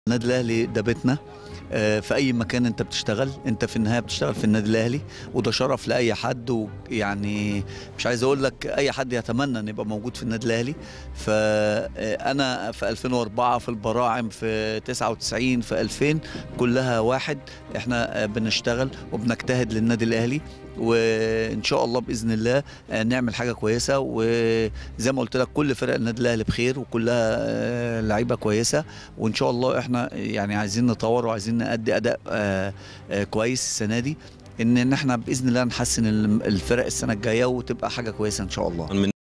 النادي الاهلي ده بيتنا آه، في اي مكان انت بتشتغل انت في النهايه بتشتغل في النادي الاهلي وده شرف لاي حد ويعني مش عايز اقول لك اي حد يتمنى ان يبقى موجود في النادي الاهلي فانا في 2004 في البراعم في 99 في 2000 كلها واحد احنا آه، بنشتغل وبنجتهد للنادي الاهلي وان شاء الله باذن الله آه، نعمل حاجه كويسه وزي ما قلت لك كل فرق النادي الاهلي بخير وكلها آه، لعيبه كويسه وان شاء الله احنا يعني عايزين نطور وعايزين نأدي اداء آه، آه، كويس السنه دي ان ان احنا باذن الله نحسن الفرق السنه الجايه وتبقى حاجه كويسه ان شاء الله من